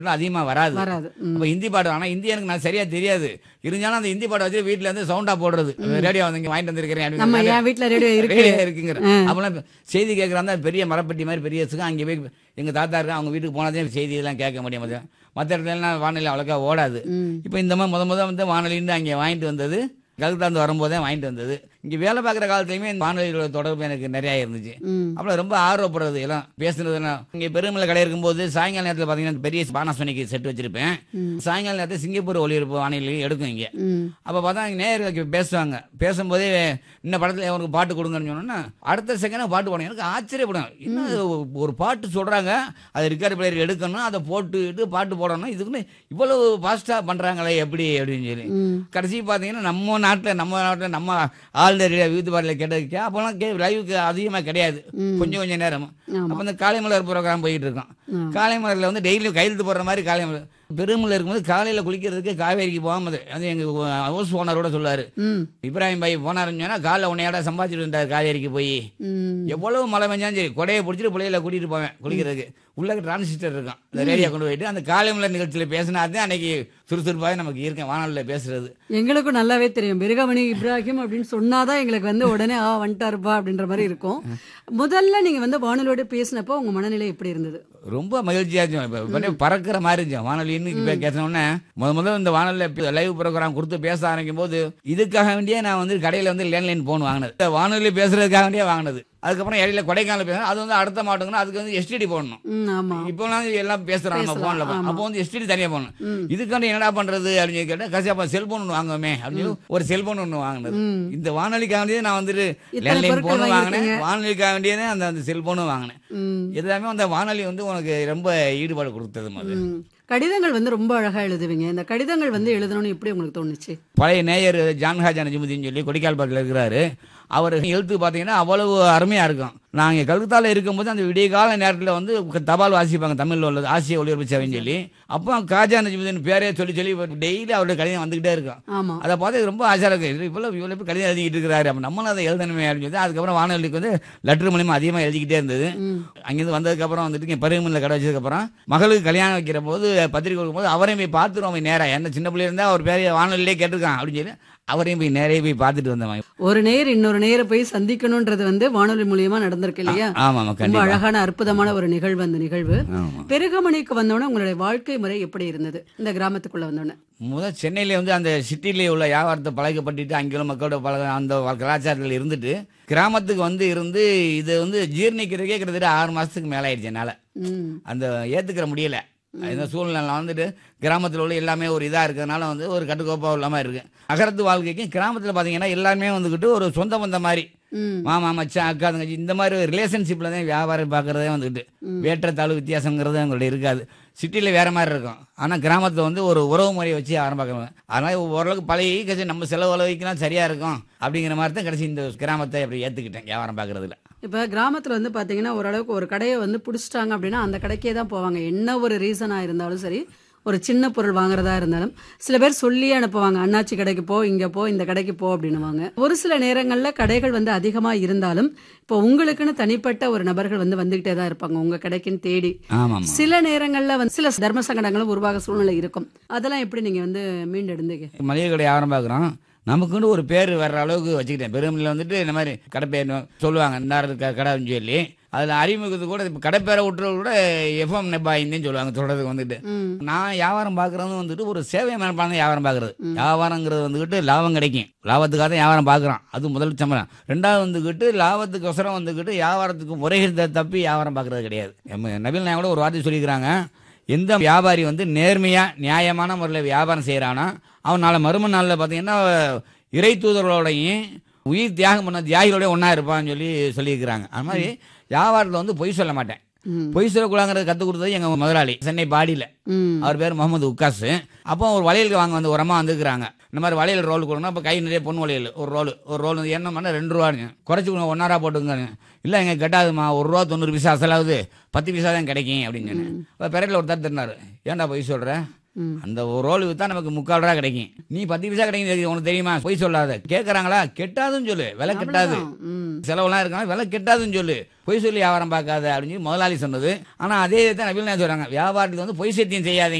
அதிகமா வராது வராது ம். அப்ப ஹிந்தி பாட்டு ஆனா ஹிந்தி எனக்கு நான் சரியா தெரியாது இருந்தாலும் அந்த ஹிந்தி பாட்டை வச்சு வீட்ல இருந்து சவுண்டா போடுறது ரேடியோ வந்து இங்க வாங்கிட்டு வந்திருக்கிறேன் நம்ம அப்படின்னு என் வீட்ல ரேடியோ இருக்கு ரேடியோ இருக்குங்கிற அப்பெல்லாம் இப்ப செய்தி கேட்கறாங்க பெரிய மரப்பெட்டி மாதிரி பெரிய வச்சுக்க அங்கே போய் எங்க தாத்தா இருக்கா அவங்க வீட்டுக்கு போனதே செய்தி எல்லாம் கேட்க முடியும் மற்ற இடத்துலலாம் வானொலி அவ்வளோக்கா ஓடாது ம். இப்போ இந்த மாதிரி முத முத வந்து வானொலின்னு அங்கே வாங்கிட்டு வந்தது கல்கத்தாந்து வரும்போதே வாங்கிட்டு வந்தது இங்கே வேலை பார்க்குற காலத்துலையுமே இந்த வானொலியோட தொடர்பு எனக்கு நிறையா இருந்துச்சு ம். அப்புறம் ரொம்ப ஆர்வப்படுறது எல்லாம் பேசுனதெல்லாம் இங்கே பெருமலை கடை இருக்கும்போது சாயங்கால நேரத்தில் பார்த்தீங்கன்னா பெரிய பானாசோனிக்கு செட் வச்சிருப்பேன் சாயங்கால நேரத்தில் சிங்கப்பூர் ஒளிபரப்பு வானொலி எடுக்கும் இங்கே ம். அப்போ பார்த்தா இங்கே நேயர்களுக்கு பேசுவாங்க பேசும்போதே இந்த படத்தில் அவனுக்கு பாட்டு கொடுங்கன்னு சொன்னோன்னா அடுத்த செகண்ட் பாட்டு போனோம் எனக்கு ஆச்சரியப்படும் என்ன இது ஒரு பாட்டு சொல்கிறாங்க அது ரிக்கார்டு பிளேயர் எடுக்கணும் அதை போட்டுட்டு பாட்டு போடணும் இதுக்குன்னு இவ்வளவு ஃபாஸ்ட்டாக பண்ணுறாங்களே எப்படி அப்படின்னு சொல்லி ம். கடைசி பார்த்தீங்கன்னா நம்ம நாட்டில் நம்ம நாட்டில் நம்ம ஆல்ரெடி வீட்டு பாட்டில் கேட்டதுக்கு அப்போலாம் கே லைவுக்கு அதிகமாக கிடையாது கொஞ்சம் கொஞ்சம் நேரம் ஆமா. அப்போ இந்த காலைமலர் ப்ரோக்ராம் போயிட்டு இருக்கோம் காலைமலரில் வந்து டெய்லி கையெழுத்து போடுற மாதிரி காலைமலர் பெருமலை இருக்கும்போது காலையில் குளிக்கிறதுக்கு காவேரிக்கு போகாமது அது எங்கள் ஹவுஸ் ஓனரோட சொல்லுவார் ம். இப்ராஹிம் பாய் போனாருன்னு சொன்னா காலைல உன்னையாட சம்பாதிச்சுட்டு இருந்தார் காவேரிக்கு போய் ம். எவ்வளவு மழை பெஞ்சாலும் சரி கொடையை பிடிச்சிட்டு பிள்ளைகளை கூட்டிட்டு போவேன் குளிக்கிறதுக்கு உள்ள டிரான்சிஸ்டர் இருக்கும் இந்த ரேடியோ கொண்டு போயிட்டு அந்த காலைமலர் நிகழ்ச்சியில் பேசினா தான் அன்னைக்கு சுறுசுறுப்பாக நமக்கு இருக்கேன் வானொலியில் பேசுறது எங்களுக்கும் நல்லாவே தெரியும் பெருகமணி இப்ராஹிம் அப்படின்னு சொன்னாதான் எங்களுக்கு வந்து உடனே ஆ வந்துட்டாருப்பா அப்படின்ற மாதிரி இருக்கும் முதல்ல நீங்க வந்து வானொலியோட பேசினப்போ உங்க மனநிலை எப்படி இருந்தது ரொம்ப மகிழ்ச்சியா இருந்துச்சு இப்போ அப்படியே பறக்கிற மாதிரி இருந்துச்சு வானொலின்னு இப்போ பேசினோடனே முத முதல்ல இந்த வானொலியில் லைவ் ப்ரோக்ராம் கொடுத்து பேச ஆரம்பிக்கும் போது இதுக்காக வேண்டியே நான் வந்து கடையில் வந்து லேண்ட்லைன் ஃபோன் வாங்கினது இந்த வானொலி பேசுறதுக்காக வேண்டியே வாங்கினது அதுக்கப்புறம் இடையில கொடைக்கானல் பேசணும் அது வந்து அடுத்த மாவட்டங்கன்னா அதுக்கு வந்து எஸ்டிடி போடணும் ம், ஆமா இப்போ எல்லாம் பேசுறாங்க நம்ம பேசலாம், போன்ல ஆமா. அப்போ வந்து எஸ்டிடி தனியா போடணும் இதுக்காண்டி என்னடா பண்றது அப்படின்னு சொல்லி கேட்டா கடைசி அப்ப செல்போன் ஒன்று வாங்குவோமே அப்படின்னு சொல்லி ஒரு செல்போன் ஒன்று வாங்கினது இந்த வானொலிக்காக வேண்டியது நான் வந்துட்டு இத்தனை லேண்ட்லைன் பொருட்கள் போனும் வாங்கினேன் வாங்கியிருக்கீங்க. வானொலிக்காக வேண்டியது அந்த அந்த செல்போனும் வாங்கினேன் ம். எல்லாமே அந்த வானொலி வந்து உனக்கு ரொம்ப ஈடுபாடு கொடுத்தது மாதிரி ம். கடிதங்கள் வந்து ரொம்ப அழகா எழுதுவீங்க இந்த கடிதங்கள் வந்து எழுதணும்னு எப்படி உங்களுக்கு தோணுச்சு பழைய நேயர் ஜான்ஹாஜா நஜிமுதீன் சொல்லி கொடிக்கால்பாட்டில் இருக்கிறாரு அவர் எழுத்து பார்த்தீங்கன்னா அவ்வளவு அருமையாக இருக்கும் நாங்கள் கல்கத்தாவில் இருக்கும்போது அந்த விடிய கால நேரத்தில் வந்து தபால் வாசிப்பாங்க தமிழில் உள்ளது ஆசிய ஒளிபரப்பு சேவைன்னு சொல்லி அப்போ காஜா நஜிமுதீன் பேரே சொல்லி சொல்லி டெய்லி அவருடைய கடிதம் வந்துக்கிட்டே இருக்கும் ஆமா அதை பார்த்து ரொம்ப ஆசையாக இருக்கு இவ்வளோ இவ்வளோ பேர் கடிதம் எழுதிக்கிட்டு இருக்கிறாரு அப்போ நம்மளும் அதை எழுதணுமே அப்படின்னு சொல்லி அதுக்கப்புறம் வானொலிக்கு வந்து லெட்டர் மூலியமாக அதிகமாக எழுதிக்கிட்டே இருந்தது அங்கேருந்து வந்ததுக்கப்புறம் வந்துட்டு இங்கே பருவமில்ல கடை வச்சதுக்கப்புறம் மகளுக்கு கல்யாணம் வைக்கிற போது பத்திரிக்கை கொடுக்கும்போது அவரையும் போய் பார்த்துருவோம் போய் நேராக என்ன சின்ன பிள்ளை இருந்தால் அவர் பேரைய வானொலியிலே கேட்டிருக்கான் அப்படின்னு சொல்லி அவரையும் போய் நேரே போய் பார்த்துட்டு வந்தவன் ஒரு நேர் இன்னொரு நேரை போய் சந்திக்கணும்ன்றது வந்து வானொலி மூலியமா நடந்திருக்கு இல்லையா ஆமாம் ரொம்ப கண்டிப்பாக அழகான அற்புதமான ஒரு நிகழ்வு அந்த நிகழ்வு ஆமாம் பெருகமணிக்கு வந்தோடனே உங்களுடைய வாழ்க்கை முறை எப்படி இருந்தது இந்த கிராமத்துக்குள்ள வந்தோடனே முதல் சென்னையில வந்து அந்த சிட்டிலே உள்ள வியாபாரத்தை பழக்கப்பட்டுட்டு அங்குள்ள மக்களோட பழக அந்த கலாச்சாரத்தில் இருந்துட்டு கிராமத்துக்கு வந்து இருந்து இது வந்து ஜீர்ணிக்கிறதுக்கே கிட்டத்தட்ட ஆறு மாசத்துக்கு மேலே ஆயிடுச்சு என்னால் ம் அந்த ஏற்றுக்கிற முடியல இந்த சூழ்நிலை வந்துட்டு கிராமத்தில் உள்ள எல்லாமே ஒரு இதாக இருக்கிறதுனால வந்து ஒரு கட்டுக்கோப்பாக இல்லாமல் இருக்கு நகரத்து வாழ்க்கைக்கும் கிராமத்தில் பார்த்தீங்கன்னா எல்லாருமே வந்துக்கிட்டு ஒரு சொந்த பந்த மாதிரி ம் மாமா மச்சான் அக்கா தங்கச்சி இந்த மாதிரி ஒரு ரிலேஷன்ஷிப்பில் தான் வியாபாரம் பார்க்குறதே வந்துக்கிட்டு வேற்றத்தாழ்வு வித்தியாசங்கிறது அவங்கள்ட்ட இருக்காது சிட்டியில் வேற மாதிரி இருக்கும் ஆனால் கிராமத்தில் வந்து ஒரு உறவு முறையை வச்சு ஆரம்பிக்கிறாங்க அதனால் ஓரளவுக்கு பழகி கட்சி நம்ம செலவு அளவுக்குலாம் சரியாக இருக்கும் அப்படிங்கிற மாதிரி தான் கடைசி இந்த கிராமத்தை அப்படி ஏற்றுக்கிட்டேன் வியாபாரம் பார்க்குறதுல இப்போ கிராமத்தில் வந்து பார்த்தீங்கன்னா ஓரளவுக்கு ஒரு கடையை வந்து பிடிச்சிட்டாங்க அப்படின்னா அந்த கடைக்கே தான் போவாங்க என்ன ஒரு ரீசனாக இருந்தாலும் சரி ஒரு சின்ன பொருள் வாங்குறதா இருந்தாலும் சில பேர் சொல்லியே அனுப்புவாங்க அண்ணாச்சி கடைக்கு போ இங்கே போ இந்த கடைக்கு போ அப்படின்னுவாங்க ஒரு சில நேரங்களில் கடைகள் வந்து அதிகமாக இருந்தாலும் இப்போ உங்களுக்குன்னு தனிப்பட்ட ஒரு நபர்கள் வந்து வந்துகிட்டே தான் இருப்பாங்க உங்கள் கடைக்குன்னு தேடி ஆமாம் சில நேரங்களில் வந்து சில தர்ம சங்கடங்களும் உருவாக சூழ்நிலை இருக்கும் அதெல்லாம் எப்படி நீங்கள் வந்து மீண்டெடுந்தீங்க மளிகை கடை வியாபாரம் பார்க்குறோம் நமக்குன்னு ஒரு பேர் வர்ற அளவுக்கு வச்சுக்கிட்டேன் பெருமில் வந்துட்டு இந்த மாதிரி கடை பேர் சொல்லுவாங்க இந்த கடைன்னு சொல்லி அதில் அறிமுகத்துக்கு கூட இப்போ கடை பேரை விட்டுறது கூட எஃப்எம் நெப்பாயின்னு சொல்லுவாங்க சொல்கிறதுக்கு வந்துட்டு ம் நான் வியாபாரம் பார்க்குறது வந்துட்டு ஒரு சேவை மனப்பான வியாபாரம் பார்க்குறது வியாபாரங்கிறது வந்துக்கிட்டு லாபம் கிடைக்கும் லாபத்துக்காக தான் வியாபாரம் பார்க்குறான் அது முதல் சம்பளம் ரெண்டாவது வந்துக்கிட்டு லாபத்துக்கொசரம் வந்துக்கிட்டு வியாபாரத்துக்கு முறைகிறத தப்பி வியாபாரம் பார்க்குறது கிடையாது நம்ம நபில் நான் கூட ஒரு வார்த்தை சொல்லிக்கிறாங்க எந்த வியாபாரி வந்து நேர்மையாக நியாயமான முறையில் வியாபாரம் செய்கிறானோ அவன் நாளை மறும நாளில் பார்த்தீங்கன்னா இறை தூதர்களோடையும் உயிர் தியாகம் பண்ண தியாகிகளோடய ஒன்றா இருப்பான்னு சொல்லி சொல்லியிருக்கிறாங்க அது மாதிரி வியாபாரத்தில் வந்து பொய் சொல்ல மாட்டேன் ம். பொய் சொல்லக்கூடாங்கிறத கற்றுக் கொடுத்தது எங்கள் முதலாளி சென்னை பாடியில் ம் அவர் பேர் முகமது உக்காஸ் அப்போ ஒரு வளையலுக்கு வாங்க வந்து ஒரு அம்மா வந்துக்கிறாங்க இந்த மாதிரி வளையல் ரோல் கொடுக்கணும் அப்போ கை நிறைய பொண்ணு வளையல் ஒரு ரோல் ஒரு ரோல் வந்து என்ன பண்ண ரெண்டு ரூபான்னு குறைச்சி கொடுங்க ஒன்னாரா போட்டுங்க இல்லை எங்க கட்டாதுமா ஒரு ரூபா தொண்ணூறு பைசா அசலாவது பத்து பைசா தான் கிடைக்கும் அப்படின்னு சொன்னேன் அப்போ பிறகு ஒருத்தர் திருநாரு ஏன்டா பொய் சொல்கிற ம். அந்த ஒரு ரோல் வித்தா நமக்கு முக்கால் ரூபா கிடைக்கும் நீ பத்து பைசா கிடைக்கும் உனக்கு தெரியுமா பொய் சொல்லாத கேட்கறாங்களா கெட்டாதுன்னு சொல்லு விலை கெட்டாது அவ்வளவுதான். ம். செலவெல்லாம் இருக்காங்க விலை கெட்டாதுன்னு சொல்லு பொய் சொல்லி வியாபாரம் பார்க்காத அப்படின்னு சொல்லி முதலாளி சொன்னது ஆனா அதே தான் நபில் சொல்றாங்க வியாபாரத்துக்கு வந்து பொய் சத்தியம் செய்யாதீங்க